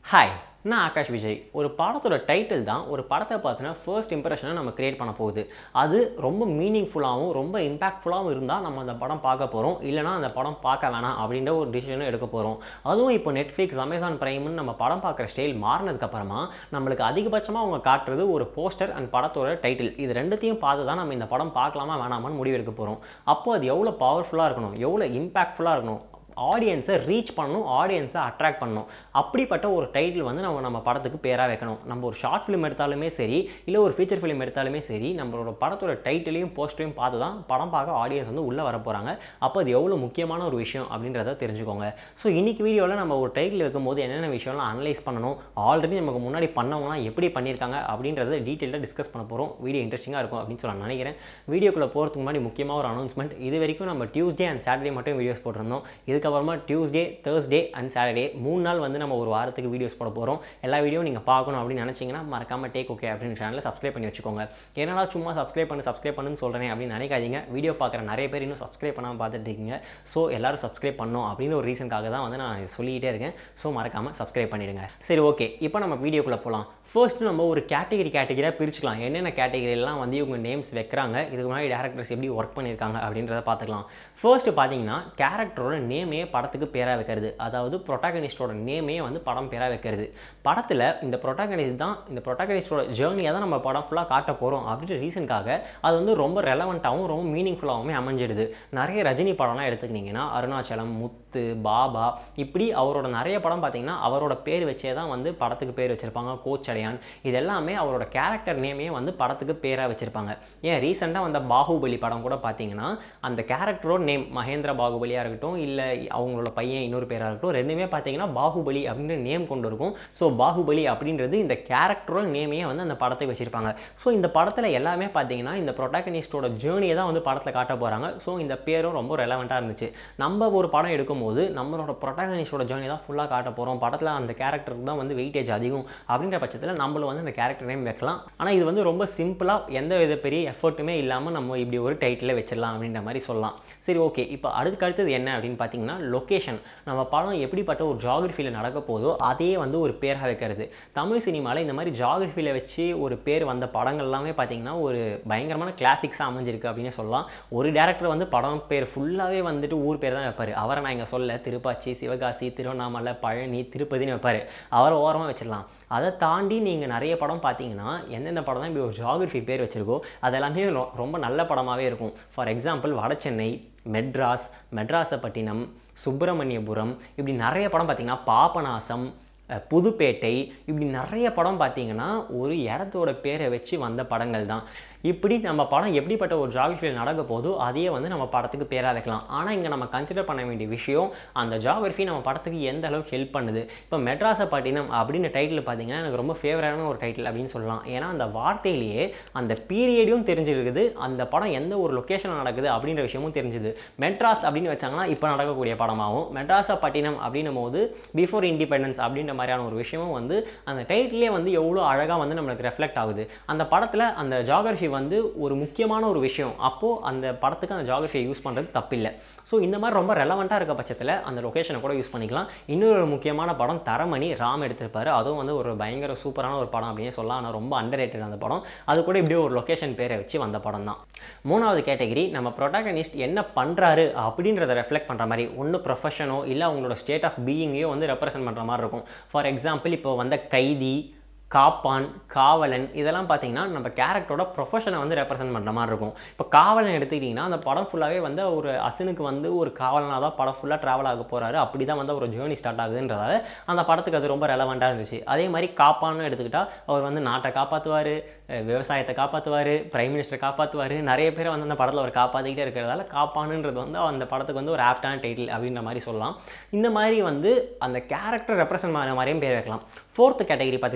hi நான் ஆகாஷ் விஜய் ஒரு படத்தோட டைட்டில் தான் ஒரு படத்தை பார்த்தீங்கன்னா ஃபர்ஸ்ட் இம்ப்ரெஷனை நம்ம கிரியேட் பண்ண போகுது அது ரொம்ப மீனிங்ஃபுல்லாகவும் ரொம்ப இம்பாக்ட்ஃபுல்லாகவும் இருந்தால் நம்ம அந்த படம் பார்க்க போகிறோம் இல்லைனா அந்த படம் பார்க்க வேணாம் அப்படின்ற ஒரு டிசிஷனை எடுக்க போகிறோம் அதுவும் இப்போ நெட்ஃப்ளிக்ஸ் அமேசான் பிரைம்னு நம்ம படம் பார்க்குற ஸ்டைல் மாறினதுக்கப்புறமா நம்மளுக்கு அதிகபட்சமாக அவங்க காட்டுறது ஒரு போஸ்டர் அண்ட் படத்தோட டைட்டில் இது ரெண்டுத்தையும் பார்த்து தான் நம்ம இந்த படம் பார்க்கலாமா வேணாமான்னு முடிவெடுக்க போகிறோம் அப்போ அது எவ்வளோ பவர்ஃபுல்லாக இருக்கணும் எவ்வளோ இம்பாக்ட்ஃபுல்லாக இருக்கணும் ஆடியன்ஸை ரீச் பண்ணணும் ஆடியன்ஸை அட்ராக்ட் பண்ணணும் அப்படிப்பட்ட ஒரு டைட்டில் வந்து நம்ம நம்ம படத்துக்கு பேராக வைக்கணும் நம்ம ஒரு ஷார்ட் ஃபிலிம் எடுத்தாலுமே சரி இல்லை ஒரு ஃபீச்சர் ஃபிலிம் எடுத்தாலுமே சரி நம்மளோட படத்தோட டைட்டிலையும் போஸ்டரையும் பார்த்து தான் படம் பார்க்க ஆடியன்ஸ் வந்து உள்ளே வர போகிறாங்க அப்போ அது எவ்வளோ முக்கியமான ஒரு விஷயம் அப்படின்றத தெரிஞ்சுக்கோங்க ஸோ இன்னைக்கு வீடியோவில் நம்ம ஒரு டைட்டில் வைக்கும்போது என்னென்ன விஷயம்லாம் அனலைஸ் பண்ணணும் ஆல்ரெடி நமக்கு முன்னாடி பண்ணவங்களாம் எப்படி பண்ணியிருக்காங்க அப்படின்றத டீட்டெயிலாக டிஸ்கஸ் பண்ண போகிறோம் வீடியோ இன்ட்ரெஸ்டிங்காக இருக்கும் அப்படின்னு சொல்லி நான் நினைக்கிறேன் வீடியோக்குள்ளே போகிறதுக்கு முன்னாடி முக்கியமாக ஒரு அனௌன்ஸ்மெண்ட் இது வரைக்கும் நம்ம டியூஸ்டே அண்ட் சாட்டர்டே மட்டும் வீடியோஸ் போட்டிருந்தோம் இதுக்கப்புறமா டியூஸ்டே தேர்ஸ்டே அண்ட் சாட்டர்டே மூணு நாள் வந்து நம்ம ஒரு வாரத்துக்கு வீடியோஸ் போட போகிறோம் எல்லா வீடியோ நீங்கள் பார்க்கணும் அப்படின்னு நினச்சிங்கன்னா மறக்காம டேக் ஓகே அப்படின்னு சேனலில் சப்ஸ்கிரைப் பண்ணி வச்சுக்கோங்க என்னடா சும்மா சப்ஸ்கிரைப் பண்ணு சப்ஸ்கிரைப் பண்ணுன்னு சொல்கிறேன் அப்படின்னு நினைக்காதீங்க வீடியோ பார்க்குற நிறைய பேர் இன்னும் சப்ஸ்கிரைப் பண்ணாமல் பார்த்துட்டு இருக்கீங்க ஸோ எல்லாரும் சப்ஸ்கிரைப் பண்ணணும் அப்படின்னு ஒரு ரீசனுக்காக தான் வந்து நான் சொல்லிகிட்டே இருக்கேன் ஸோ மறக்காமல் சப்ஸ்கிரைப் பண்ணிடுங்க சரி ஓகே இப்போ நம்ம வீடியோக்குள்ளே போகலாம் ஃபர்ஸ்ட் நம்ம ஒரு கேட்டகரி கேட்டகரியாக பிரிச்சுக்கலாம் என்னென்ன கேட்டகரியெல்லாம் வந்து இவங்க நேம்ஸ் வைக்கிறாங்க இதுக்கு முன்னாடி டேரக்டர்ஸ் எப்படி ஒர்க் பண்ணியிருக்காங்க அப்படின்றத பார்த்துக்கலாம் ஃபர்ஸ்ட் பார்த்தீங்கன்னா கேரக்டரோட நேமே படத்துக்கு பேராக வைக்கிறது அதாவது ப்ரொட்டாகனிஸ்டோட நேமே வந்து படம் பேராக வைக்கிறது படத்தில் இந்த ப்ரொட்டாகனிஸ்ட் தான் இந்த ப்ரொட்டாகனிஸ்டோட ஜேர்னியை தான் நம்ம படம் ஃபுல்லாக காட்ட போகிறோம் அப்படின்ற ரீசனுக்காக அது வந்து ரொம்ப ரெலவெண்ட்டாகவும் ரொம்ப மீனிங்ஃபுல்லாகவும் அமைஞ்சிடுது நிறைய ரஜினி படம்லாம் எடுத்துக்கிட்டிங்கன்னா அருணாச்சலம் முத்து பாபா இப்படி அவரோட நிறைய படம் பார்த்தீங்கன்னா அவரோட பேர் வச்சே தான் வந்து படத்துக்கு பேர் வச்சுருப்பாங்க கோச்சடையான் இது எல்லாமே அவரோட கேரக்டர் நேமே வந்து படத்துக்கு பேராக வச்சுருப்பாங்க ஏன் ரீசெண்டாக வந்த பாகுபலி படம் கூட பார்த்தீங்கன்னா அந்த கேரக்டரோட நேம் மகேந்திர பாகுபலியாக இருக்கட்டும் இல்லை அவங்களோட பையன் இன்னொரு பேராக இருக்கட்டும் ரெண்டுமே பார்த்தீங்கன்னா பாகுபலி அப்படின்ற நேம் கொண்டு இருக்கும் ஸோ பாகுபலி அப்படின்றது இந்த கேரக்டரோட நேமையே வந்து அந்த படத்துக்கு வச்சுருப்பாங்க ஸோ இந்த படத்தில் எல்லாமே பார்த்தீங்கன்னா இந்த ப்ரொட்டாகனிஸ்டோட ஜேர்னியை தான் வந்து படத்தில் காட்ட போகிறாங்க ஸோ இந்த பேரும் ரொம்ப ரெலவெண்ட்டாக இருந்துச்சு நம்ம ஒரு படம் எடுக்கும்போது நம்மளோட ப்ரொட்டாகனிஸ்டோட ஜேர்னி தான் ஃபுல்லாக காட்ட போகிறோம் படத்தில் அந்த கேரக்டருக்கு தான் வந்து வெயிட்டேஜ் அதிகம் அப்படின்ற பட்சத்தில் நம்மளும் வந்து அந்த கேரக்டர் நேம் வைக்கலாம் ஆனால் இது வந்து ரொம்ப சிம்பிளாக எந்த வித பெரிய எஃபர்ட்டுமே இல்லாமல் நம்ம இப்படி ஒரு டைட்டில் வச்சிடலாம் அப்படின்ற மாதிரி சொல்லலாம் சரி ஓகே இப்போ அடுத்துக்கு அடுத்தது என்ன அப்படின்னு பார்த்தீங்கன்னா லொக்கேஷன் நம்ம படம் எப்படிப்பட்ட ஒரு ஜாகிரஃபியில் நடக்க போதோ அதே வந்து ஒரு பேராக வைக்கிறது தமிழ் சினிமாவில் இந்த மாதிரி ஜாகிரஃபியில் வச்சு ஒரு பேர் வந்த படங்கள் எல்லாமே பார்த்தீங்கன்னா ஒரு பயங்கரமான கிளாசிக்ஸாக அமைஞ்சிருக்கு அப்படின்னு சொல்லலாம் ஒரு டேரக்டர் வந்து படம் பேர் ஃபுல்லாகவே வந்துட்டு ஊர் பேர் தான் வைப்பார் அவரை நான் இங்கே சொல்ல திருப்பாச்சி சிவகாசி திருவண்ணாமலை பழனி திருப்பதினு வைப்பார் அவரை ஓரமாக வச்சிடலாம் அதை தாண்டி நீங்கள் நிறைய படம் பார்த்தீங்கன்னா எந்தெந்த படம் தான் இப்படி ஒரு ஜாகிரஃபி பேர் வச்சுருக்கோ அதெல்லாமே ரொ- ரொம்ப நல்ல படமாகவே இருக்கும் ஃபார் எக்ஸாம்பிள் வடசென்னை மெட்ராஸ் மெட்ராசப்பட்டினம் சுப்பிரமணியபுரம் இப்படி நிறைய படம் பார்த்தீங்கன்னா பாபநாசம் அஹ், புதுப்பேட்டை இப்படி நிறைய படம் பார்த்தீங்கன்னா ஒரு இடத்தோட பேரை வச்சு வந்த படங்கள் தான் இப்படி நம்ம படம் எப்படிப்பட்ட ஒரு ஜாகிரஃபியில் நடக்க போதோ அதையே வந்து நம்ம படத்துக்கு பேராக வைக்கலாம் ஆனால் இங்கே நம்ம கன்சிடர் பண்ண வேண்டிய விஷயம் அந்த ஜாகிரஃபி நம்ம படத்துக்கு எந்த அளவுக்கு ஹெல்ப் பண்ணுது இப்போ மெட்ராசப்பட்டினம் அப்படின்னு டைட்டில் பார்த்தீங்கன்னா எனக்கு ரொம்ப ஃபேவரான ஒரு டைட்டில் அப்படின்னு சொல்லலாம் ஏன்னா அந்த வார்த்தையிலேயே அந்த பீரியடையும் தெரிஞ்சிருக்குது அந்த படம் எந்த ஒரு லொக்கேஷனில் நடக்குது அப்படின்ற விஷயமும் தெரிஞ்சுது மெட்ராஸ் அப்படின்னு வச்சாங்கன்னா இப்போ நடக்கக்கூடிய படமாகவும் மெட்ராசப்பட்டினம் அப்படின்னும் போது பிஃபோர் இண்டிபெண்டன்ஸ் அப்படின்ற மாதிரியான ஒரு விஷயமும் வந்து அந்த டைட்டிலே வந்து எவ்வளோ அழகாக வந்து நம்மளுக்கு ரெஃப்ளெக்ட் ஆகுது அந்த படத்தில் அந்த ஜாகிரஃபி வந்து ஒரு முக்கியமான ஒரு விஷயம் அப்போது அந்த படத்துக்கு அந்த ஜாகிரஃபியை யூஸ் பண்ணுறது தப்பில்லை ஸோ இந்த மாதிரி ரொம்ப ரெலவெண்ட்டாக இருக்க பட்சத்தில் அந்த லொக்கேஷனை கூட யூஸ் பண்ணிக்கலாம் இன்னொரு ஒரு முக்கியமான படம் தரமணி ராம் எடுத்திருப்பாரு அதுவும் வந்து ஒரு பயங்கர சூப்பரான ஒரு படம் அப்படின்னே சொல்லலாம் ஆனால் ரொம்ப அண்டர் அந்த படம் அது கூட இப்படியே ஒரு லொக்கேஷன் பேரை வச்சு வந்த படம் தான் மூணாவது கேட்டகரி நம்ம ப்ரொட்டாகனிஸ்ட் என்ன பண்ணுறாரு அப்படின்றத ரெஃப்ளெக்ட் பண்ணுற மாதிரி ஒன்று ப்ரொஃபஷனோ இல்லை அவங்களோட ஸ்டேட் ஆஃப் பீயிங்கையோ வந்து ரெப்ரசென்ட் பண்ணுற மாதிரி இருக்கும் ஃபார் எக்ஸாம்பிள் இப்போ வந்த கைதி காப்பான் காவலன் இதெல்லாம் பார்த்தீங்கன்னா நம்ம கேரக்டரோட ப்ரொஃபஷனை வந்து ரெப்ரசென்ட் பண்ணுற மாதிரி இருக்கும் இப்போ காவலன் எடுத்துக்கிட்டிங்கன்னா அந்த படம் ஃபுல்லாகவே வந்து ஒரு அசனுக்கு வந்து ஒரு காவலனாக தான் படம் ஃபுல்லாக ட்ராவல் ஆக போகிறாரு அப்படி தான் வந்து ஒரு ஜேர்னி ஸ்டார்ட் ஆகுதுன்றதால அந்த படத்துக்கு அது ரொம்ப ரெலவெண்ட்டாக இருந்துச்சு அதே மாதிரி காப்பான்னு எடுத்துக்கிட்டால் அவர் வந்து நாட்டை காப்பாற்றுவார் விவசாயத்தை காப்பாற்றுவார் பிரைம் மினிஸ்டர் காப்பாற்றுவார் நிறைய பேரை வந்து அந்த படத்தில் அவர் காப்பாற்றிக்கிட்டே இருக்கிறதால காப்பானுன்றது வந்து அந்த படத்துக்கு வந்து ஒரு ஆப்டான டைட்டில் அப்படின்ற மாதிரி சொல்லலாம் இந்த மாதிரி வந்து அந்த கேரக்டர் ரெப்ரசென்ட் பண்ண மாதிரியும் பேர் வைக்கலாம் ஃபோர்த்து கேட்டகரி பார்த்தீங்கன்னா இதுக்கு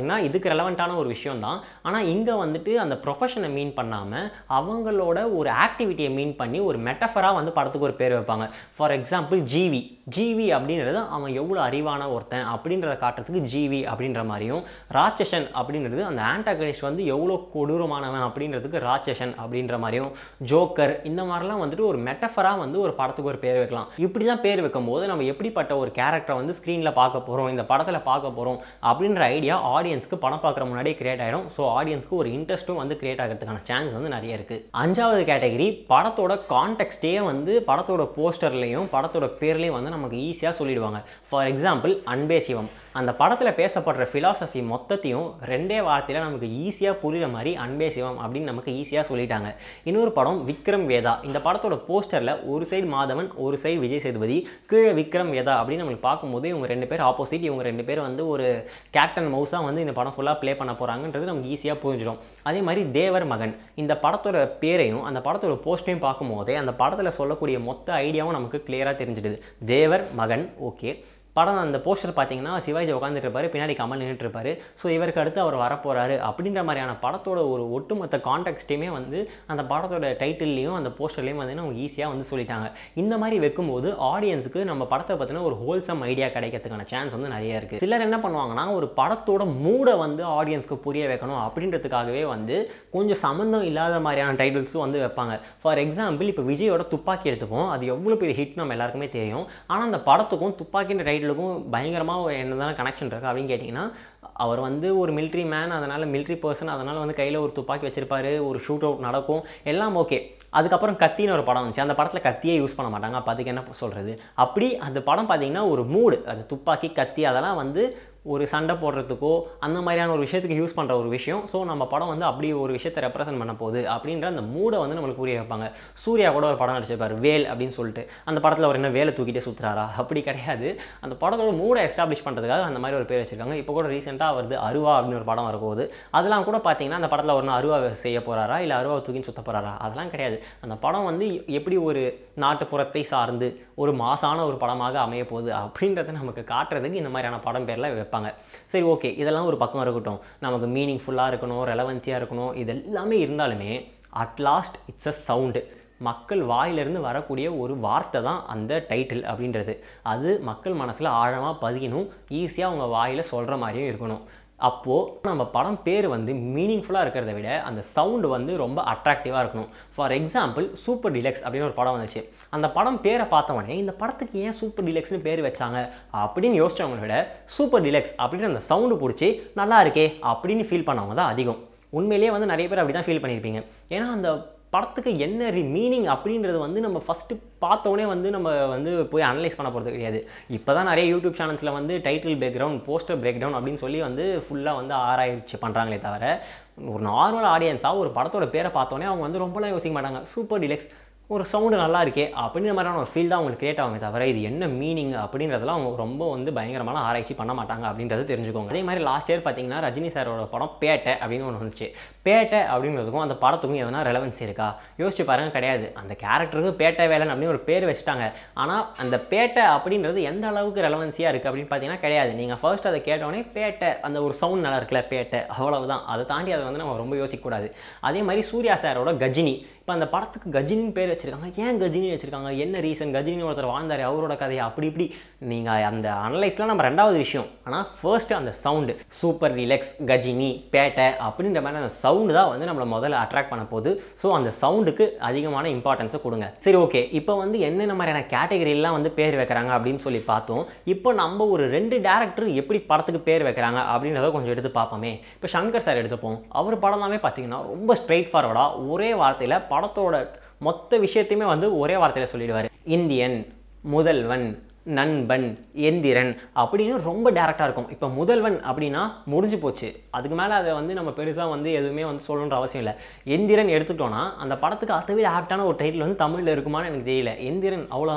படத்துக்கு ரெலவெண்ட்டான ஒரு விஷயம் தான் ஆனால் இங்கே வந்துட்டு அந்த ப்ரொஃபஷனை மீன் பண்ணாமல் அவங்களோட ஒரு ஆக்டிவிட்டியை மீன் பண்ணி ஒரு மெட்டஃபராக வந்து படத்துக்கு ஒரு பேர் வைப்பாங்க ஃபார் எக்ஸாம்பிள் ஜிவி ஜிவி அப்படின்றது அவன் எவ்வளோ அறிவான ஒருத்தன் அப்படின்றத காட்டுறதுக்கு ஜிவி அப்படின்ற மாதிரியும் ராட்சசன் அப்படின்றது அந்த ஆன்டாகனிஸ்ட் வந்து எவ்வளோ கொடூரமானவன் அப்படின்றதுக்கு ராட்சசன் அப்படின்ற மாதிரியும் ஜோக்கர் இந்த மாதிரிலாம் வந்துட்டு ஒரு மெட்டஃபராக வந்து ஒரு படத்துக்கு ஒரு பேர் வைக்கலாம் இப்படி தான் பேர் வைக்கும்போது நம்ம எப்படிப்பட்ட ஒரு கேரக்டரை வந்து ஸ்க்ரீனில் பார்க்க போகிறோம் இந்த படத்தில் பார்க்க போகிறோம் அப்படின்ற ஐடியா ஆடியன்ஸ்க்கு படம் பார்க்குற முன்னாடியே கிரியேட் ஆகிடும் ஸோ ஆடியன்ஸ்க்கு ஒரு இன்ட்ரெஸ்ட்டும் வந்து கிரியேட் ஆகிறதுக்கான சான்ஸ் வந்து நிறைய இருக்குது அஞ்சாவது கேட்டகரி படத்தோட கான்டெக்ஸ்டே வந்து படத்தோட போஸ்டர்லேயும் படத்தோட பேர்லேயும் வந்து நமக்கு ஈஸியாக சொல்லிடுவாங்க ஃபார் எக்ஸாம்பிள் அன்பே சிவம் அந்த படத்தில் பேசப்படுற ஃபிலாசபி மொத்தத்தையும் ரெண்டே வார்த்தையில் நமக்கு ஈஸியாக புரியுற மாதிரி அன்பே சிவம் அப்படின்னு நமக்கு ஈஸியாக சொல்லிட்டாங்க இன்னொரு படம் விக்ரம் வேதா இந்த படத்தோட போஸ்டரில் ஒரு சைடு மாதவன் ஒரு சைடு விஜய் சேதுபதி கீழே விக்ரம் வேதா அப்படின்னு நம்மளுக்கு பார்க்கும்போது இவங்க ரெண்டு பேர் ஆப்போசிட் இவங்க ரெண்டு பேர் வந்து ஒரு கேப்டன் மவுஸாக வந்து இந்த படம் ஃபுல்லாக ப்ளே பண்ண போகிறாங்கன்றது நமக்கு ஈஸியாக புரிஞ்சிடும் அதே மாதிரி தேவர் மகன் இந்த படத்தோட பேரையும் அந்த படத்தோட போஸ்டையும் பார்க்கும்போதே அந்த படத்தில் சொல்லக்கூடிய மொத்த ஐடியாவும் நமக்கு கிளியராக தெரிஞ்சிடுது தேவர் மகன் ஓகே படம் அந்த போஸ்டர் பார்த்தீங்கன்னா சிவாஜி உட்காந்துட்டு இருப்பாரு பின்னாடி கமல் நின்றுட்டு இருப்பாரு ஸோ இவருக்கு அடுத்து அவர் வரப்போறாரு அப்படின்ற மாதிரியான படத்தோட ஒரு ஒட்டுமொத்த கான்டெக்ஸ்ட்டையுமே வந்து அந்த படத்தோட டைட்டில்லையும் அந்த போஸ்டர்லையும் வந்து அவங்க ஈஸியாக வந்து சொல்லிட்டாங்க இந்த மாதிரி வைக்கும்போது ஆடியன்ஸுக்கு நம்ம படத்தை பற்றின ஒரு ஹோல்சம் ஐடியா கிடைக்கிறதுக்கான சான்ஸ் வந்து நிறைய இருக்குது சிலர் என்ன பண்ணுவாங்கன்னா ஒரு படத்தோட மூடை வந்து ஆடியன்ஸ்க்கு புரிய வைக்கணும் அப்படின்றதுக்காகவே வந்து கொஞ்சம் சம்மந்தம் இல்லாத மாதிரியான டைட்டில்ஸும் வந்து வைப்பாங்க ஃபார் எக்ஸாம்பிள் இப்போ விஜயோட துப்பாக்கி எடுத்துப்போம் அது எவ்வளோ பெரிய ஹிட் நம்ம எல்லாருக்குமே தெரியும் ஆனால் அந்த படத்துக்கும் துப்பாக்கின்ற டைட்டிலுக்கும் பயங்கரமாக என்னதான கனெக்ஷன் இருக்குது அப்படின்னு கேட்டிங்கன்னா அவர் வந்து ஒரு மிலிட்ரி மேன் அதனால் மிலிட்ரி பர்சன் அதனால் வந்து கையில் ஒரு துப்பாக்கி வச்சிருப்பாரு ஒரு ஷூட் அவுட் நடக்கும் எல்லாம் ஓகே அதுக்கப்புறம் கத்தின்னு ஒரு படம் வந்துச்சு அந்த படத்தில் கத்தியே யூஸ் பண்ண மாட்டாங்க அப்போ அதுக்கு என்ன சொல்கிறது அப்படி அந்த படம் பார்த்தீங்கன்னா ஒரு மூடு அது துப்பாக்கி கத்தி அதெல்லாம் வந்து ஒரு சண்டை போடுறதுக்கோ அந்த மாதிரியான ஒரு விஷயத்துக்கு யூஸ் பண்ணுற ஒரு விஷயம் ஸோ நம்ம படம் வந்து அப்படி ஒரு விஷயத்தை ரெப்ரசென்ட் பண்ண போகுது அப்படின்ற அந்த மூடை வந்து நம்மளுக்கு புரிய வைப்பாங்க சூர்யா கூட ஒரு படம் நடிச்சிருப்பார் வேல் அப்படின்னு சொல்லிட்டு அந்த படத்தில் அவர் என்ன வேலை தூக்கிட்டே சுற்றுறாரா அப்படி கிடையாது அந்த படத்தோட மூடை எஸ்டாப்ளிஷ் பண்ணுறதுக்காக அந்த மாதிரி ஒரு பேர் வச்சிருக்காங்க இப்போ கூட ரீசெண்டாக வருது அருவா அப்படின்னு ஒரு படம் வரப்போகுது அதெல்லாம் கூட பார்த்தீங்கன்னா அந்த படத்தில் ஒரு அருவா செய்ய போகிறாரா இல்லை அருவா தூக்கின்னு சுத்த போகிறாரா அதெல்லாம் கிடையாது அந்த படம் வந்து எப்படி ஒரு நாட்டுப்புறத்தை சார்ந்து ஒரு மாசான ஒரு படமாக அமைய போகுது அப்படின்றத நமக்கு காட்டுறதுக்கு இந்த மாதிரியான படம் பேரில் வைப்பாங்க சரி ஓகே இதெல்லாம் ஒரு பக்கம் இருக்கட்டும் நமக்கு மீனிங்ஃபுல்லாக இருக்கணும் ரெலவன்சியாக இருக்கணும் இது எல்லாமே இருந்தாலுமே at last it's a sound மக்கள் வாயிலிருந்து வரக்கூடிய ஒரு வார்த்தை தான் அந்த டைட்டில் அப்படின்றது அது மக்கள் மனசில் ஆழமாக பதியணும் ஈஸியாக அவங்க வாயில் சொல்கிற மாதிரியும் இருக்கணும் அப்போது நம்ம படம் பேர் வந்து மீனிங்ஃபுல்லாக இருக்கிறத விட அந்த சவுண்டு வந்து ரொம்ப அட்ராக்டிவாக இருக்கணும் ஃபார் எக்ஸாம்பிள் சூப்பர் டிலக்ஸ் அப்படின்னு ஒரு படம் வந்துச்சு அந்த படம் பேரை பார்த்தவொடனே இந்த படத்துக்கு ஏன் சூப்பர் டிலக்ஸ்னு பேர் வச்சாங்க அப்படின்னு யோசிச்சவங்களை விட சூப்பர் டிலக்ஸ் அப்படின்னு அந்த சவுண்டு பிடிச்சி நல்லா இருக்கே அப்படின்னு ஃபீல் பண்ணவங்க தான் அதிகம் உண்மையிலேயே வந்து நிறைய பேர் அப்படி தான் ஃபீல் பண்ணியிருப்பீங்க ஏன்னா அந்த படத்துக்கு என்ன ரி மீனிங் அப்படின்றது வந்து நம்ம ஃபஸ்ட்டு பார்த்தோன்னே வந்து நம்ம வந்து போய் அனலைஸ் பண்ண போகிறது கிடையாது இப்போ தான் நிறைய யூடியூப் சேனல்ஸில் வந்து title background poster break down அப்படின்னு சொல்லி வந்து ஃபுல்லாக வந்து ஆராய்ச்சி பண்ணுறாங்களே தவிர ஒரு நார்மல் ஆடியன்ஸாக ஒரு படத்தோட பேரை பார்த்தோன்னே அவங்க வந்து ரொம்பலாம் யோசிக்க மாட்டாங்க சூப்பர் டிலக்ஸ் ஒரு சவுண்டு நல்லா இருக்கே அப்படின்ற மாதிரியான ஒரு ஃபீல் தான் அவங்களுக்கு கிரியேட் ஆகுமே தவிர இது என்ன மீனிங் அப்படின்றதெல்லாம் அவங்க ரொம்ப வந்து பயங்கரமான ஆராய்ச்சி பண்ண மாட்டாங்க அப்படின்றது தெரிஞ்சுக்கோங்க அதே மாதிரி லாஸ்ட் இயர் பார்த்தீங்கன்னா ரஜினி சாரோட படம் பேட்டை அப்படின்னு ஒன்று வந்துச்சு பேட்டை அப்படின்றதுக்கும் அந்த படத்துக்கும் எதனா ரெலவன்ஸ் இருக்கா யோசிச்சு பாருங்க கிடையாது அந்த கேரக்டருக்கு பேட்டை வேலன் அப்படின்னு ஒரு பேர் வச்சுட்டாங்க ஆனால் அந்த பேட்டை அப்படின்றது எந்த அளவுக்கு ரெலவன்சியாக இருக்குது அப்படின்னு பார்த்தீங்கன்னா கிடையாது நீங்கள் ஃபர்ஸ்ட் அதை கேட்டோடனே பேட்டை அந்த ஒரு சவுண்ட் நல்லா இருக்குல்ல பேட்டை அவ்வளவுதான் அதை தாண்டி அதை வந்து நம்ம ரொம்ப யோசிக்கக்கூடாது அதே மாதிரி சூர்யா சாரோட கஜினி இப்போ அந்த படத்துக்கு கஜினின்னு பேர் வச்சிருக்காங்க ஏன் கஜினி வச்சிருக்காங்க என்ன ரீசன் கஜினி ஒருத்தர் வாழ்ந்தார் அவரோட கதையை அப்படி இப்படி நீங்கள் அந்த அனலைஸ்லாம் நம்ம ரெண்டாவது விஷயம் ஆனால் ஃபர்ஸ்ட் அந்த sound super relax Ghajini Petta அப்படின்ற மாதிரி அந்த சவுண்டு தான் வந்து நம்மளை முதல்ல அட்ராக்ட் பண்ண போகுது ஸோ அந்த சவுண்டுக்கு அதிகமான இம்பார்ட்டன்ஸை கொடுங்க சரி ஓகே இப்போ வந்து என்னென்ன மாதிரியான கேட்டகரிலாம் வந்து பேர் வைக்கிறாங்க அப்படின்னு சொல்லி பார்த்தோம் இப்போ நம்ம ஒரு ரெண்டு டேரக்டர் எப்படி படத்துக்கு பேர் வைக்கிறாங்க அப்படின்றத கொஞ்சம் எடுத்து பார்ப்போமே இப்போ சங்கர் சார் எடுத்துப்போம் அவர் படம்லாமே பார்த்தீங்கன்னா ரொம்ப ஸ்ட்ரைட் ஃபார்வர்டாக ஒரே வார்த்தையில் படத்தோட மொத்த விஷயத்தையுமே வந்து ஒரே வார்த்தையில் சொல்லிடுவார் இந்தியன் முதல்வன் நண்பன் எந்திரன் அப்படின்னு ரொம்ப டேரெக்டாக இருக்கும் இப்போ முதல்வன் அப்படின்னா முடிஞ்சு போச்சு அதுக்கு மேலே அதை வந்து நம்ம பெருசாக வந்து எதுவுமே வந்து சொல்லணுன்ற அவசியம் இல்லை எந்திரன் எடுத்துட்டோன்னா அந்த படத்துக்கு அதை விட ஆப்டான ஒரு டைட்டில் வந்து தமிழில் இருக்குமான்னு எனக்கு தெரியல எந்திரன் அவ்வளோதான்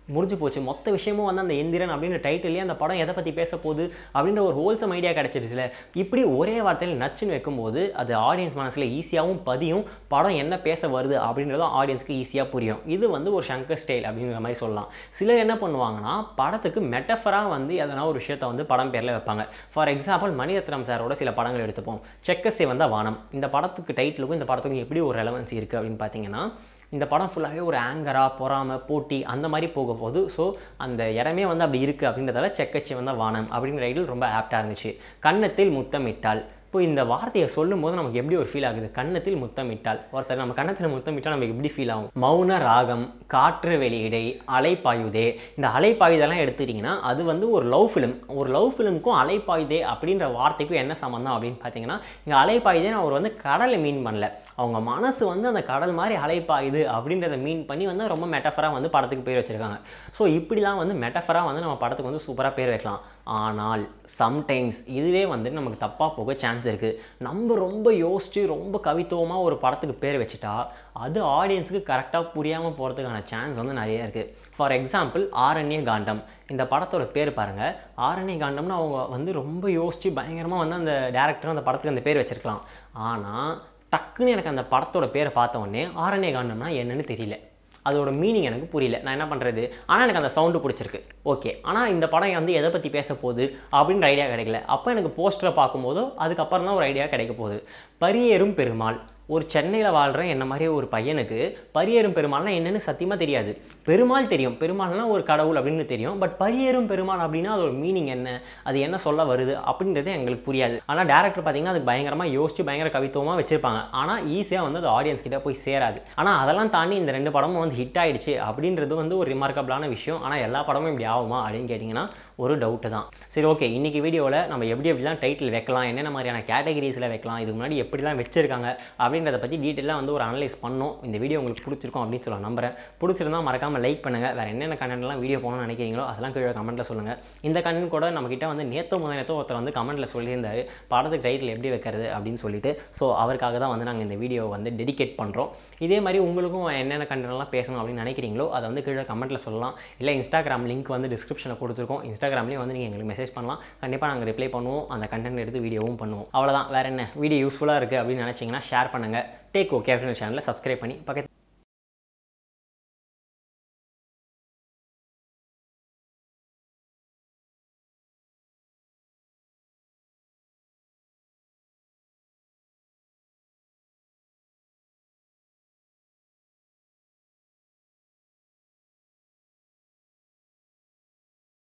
முடிஞ்சு போச்சு மொத்த விஷயமும் வந்து அந்த எந்திரன் அப்படின்ற டைட்டிலே அந்த படம் எதை பற்றி பேச போகுது அப்படின்ற ஒரு ஹோல்சம் ஐடியா கிடச்சிருச்சுல இப்படி ஒரே வார்த்தையில் நச்சுன்னு வைக்கும்போது அது ஆடியன்ஸ் மனசில் ஈஸியாகவும் பதியும் படம் என்ன பேச வருது அப்படின்றதும் ஆடியன்ஸ்க்கு ஈஸியாக புரியும் இது வந்து ஒரு சங்கர் ஸ்டைல் அப்படிங்கிற மாதிரி சொல்லலாம் சிலர் என்ன பண்ணுவாங்கன்னா படத்துக்கு மெட்டஃபராக வந்து எதனா ஒரு விஷயத்தை வந்து படம் பேரில் வைப்பாங்க ஃபார் எக்ஸாம்பிள் மணிரத்னம் சாரோட சில படங்கள் எடுத்துப்போம் செக்கஸே வந்த வானம் இந்த படத்துக்கு டைட்டிலுக்கும் இந்த படத்துக்கும் எப்படி ஒரு ரெலவன்சி இருக்குது அப்படின்னு பார்த்தீங்கன்னா இந்த படம் ஃபுல்லாகவே ஒரு ஆங்கராக பொறாமை போட்டி அந்த மாதிரி போக போகுது ஸோ அந்த இடமே வந்து அப்படி இருக்குது அப்படின்றதால செக்கச்சி வந்த வானம் அப்படிங்கிற டைட்டில் ரொம்ப ஆப்டாக இருந்துச்சு கன்னத்தில் முத்தமிட்டால் இப்போ இந்த வார்த்தையை சொல்லும்போது நமக்கு எப்படி ஒரு ஃபீல் ஆகுது கன்னத்தில் முத்தமிட்டால் ஒருத்தர் நம்ம கன்னத்தில் முத்தமிட்டால் நமக்கு எப்படி ஃபீல் ஆகும் மௌன ராகம் காற்று வெளியிடை அலைப்பாயுதே இந்த அலைப்பாயுதெல்லாம் எடுத்துட்டிங்கன்னா அது வந்து ஒரு லவ் ஃபிலிம் ஒரு லவ் ஃபிலிமுக்கும் அலைப்பாயுதே அப்படின்ற வார்த்தைக்கும் என்ன சம்மந்தம் அப்படின்னு பார்த்தீங்கன்னா இங்கே அலைப்பாயுதே அவர் வந்து கடலை மீன் பண்ணல அவங்க மனசு வந்து அந்த கடல் மாதிரி அலைப்பாயுது அப்படின்றத மீன் பண்ணி வந்து ரொம்ப மெட்டஃபராக வந்து படத்துக்கு பேர் வச்சுருக்காங்க ஸோ இப்படிலாம் வந்து மெட்டஃபராக வந்து நம்ம படத்துக்கு வந்து சூப்பராக பேர் வைக்கலாம் ஆனால் சம்டைம்ஸ் இதுவே வந்து நமக்கு தப்பாக போக சான்ஸ் இருக்குது நம்ம ரொம்ப யோசித்து ரொம்ப கவித்துவமாக ஒரு படத்துக்கு பேர் வச்சுட்டா அது ஆடியன்ஸுக்கு கரெக்டாக புரியாமல் போகிறதுக்கான சான்ஸ் வந்து நிறைய இருக்குது ஃபார் எக்ஸாம்பிள் ஆரண்ய காண்டம் இந்த படத்தோட பேர் பாருங்கள் ஆரண்ய காண்டம்னு அவங்க வந்து ரொம்ப யோசித்து பயங்கரமாக வந்து அந்த டேரக்டர் அந்த படத்துக்கு அந்த பேர் வச்சுருக்கலாம் ஆனால் டக்குன்னு எனக்கு அந்த படத்தோட பேரை பார்த்த உடனே ஆரண்ய காண்டம்னா என்னன்னு தெரியல அதோட மீனிங் எனக்கு புரியல நான் என்ன பண்ணுறது ஆனால் எனக்கு அந்த சவுண்டு பிடிச்சிருக்கு ஓகே ஆனால் இந்த படம் வந்து எதை பற்றி பேச போகுது அப்படின்ற ஐடியா கிடைக்கல அப்போ எனக்கு போஸ்டரை பார்க்கும்போதோ அதுக்கப்புறம் தான் ஒரு ஐடியா கிடைக்க போகுது பரியேறும் பெருமாள் ஒரு சென்னையில் வாழ்கிற என்ன மாதிரி ஒரு பையனுக்கு பரியேறும் பெருமாள்னா என்னன்னு சத்தியமாக தெரியாது பெருமாள் தெரியும் பெருமாள்னா ஒரு கடவுள் அப்படின்னு தெரியும் பட் பரியேறும் பெருமாள் அப்படின்னா அதோட மீனிங் என்ன அது என்ன சொல்ல வருது அப்படின்றது எங்களுக்கு புரியாது ஆனால் டேரக்டர் பார்த்தீங்கன்னா அதுக்கு பயங்கரமாக யோசிச்சு பயங்கர கவித்துவமாக வச்சிருப்பாங்க ஆனால் ஈஸியாக வந்து அது ஆடியன்ஸ் கிட்ட போய் சேராது ஆனால் அதெல்லாம் தாண்டி இந்த ரெண்டு படமும் வந்து ஹிட் ஆயிடுச்சு அப்படின்றது வந்து ஒரு ரிமார்க்கபிளான விஷயம் ஆனால் எல்லா படமும் இப்படி ஆகுமா அப்படின்னு கேட்டிங்கன்னா ஒரு டவுட்டு தான் சரி ஓகே இன்றைக்கி வீடியோவில் நம்ம எப்படி எப்படிலாம் டைட்டில் வைக்கலாம் என்னென்ன மாதிரியான கேட்டகரிஸில் வைக்கலாம் இதுக்கு முன்னாடி எப்படிலாம் வச்சிருக்காங்க அப்படின்றத பற்றி டீட்டெயிலாக வந்து ஒரு அனலைஸ் பண்ணோம் இந்த வீடியோ உங்களுக்கு பிடிச்சிருக்கும் அப்படின்னு சொல்ல நம்புறேன் பிடிச்சிருந்தா மறக்காமல் லைக் பண்ணுங்கள் வேறு என்னென்ன கண்டென்ட்லாம் வீடியோ போகணும்னு நினைக்கிறீங்களோ அதெல்லாம் கீழே கமெண்ட்டில் சொல்லுங்கள் இந்த கண்டென்ட் கூட நம்மக்கிட்ட வந்து நேத்தோ முதல் நேத்தோ ஒருத்தர் வந்து கமெண்ட்டில் சொல்லியிருந்தாரு படத்துக்கு டைட்டில் எப்படி வைக்கிறது அப்படின்னு சொல்லிட்டு ஸோ அவருக்காக தான் வந்து நாங்கள் இந்த வீடியோ வந்து டெடிகேட் பண்ணுறோம் இதே மாதிரி உங்களுக்கும் என்னென்ன கண்டென்ட்லாம் பேசணும் அப்படின்னு நினைக்கிறீங்களோ அதை வந்து கீழே கமெண்ட்டில் சொல்லலாம் இல்லை இன்ஸ்டாகிராம் லிங்க் வந்து டிஸ்கிரிப்ஷனில் கொடுத்துருக்கோம் இன்ஸ்டாகிராம்லேயும் வந்து நீங்கள் எங்களுக்கு மெசேஜ் பண்ணலாம் கண்டிப்பாக நாங்கள் ரிப்ளை பண்ணுவோம் அந்த கண்டென்ட் எடுத்து வீடியோவும் பண்ணுவோம் அவ்வளோதான் வேறு என்ன வீடியோ யூஸ்ஃபுல்லாக இருக்குது அப்படின்னு நினச்சிங்கன்னா ஷேர் பண்ணுங்கள் டேக் ஓகே அப்படின்னு சேனலில் சப்ஸ்கிரைப் பண்ணி பக்கத்து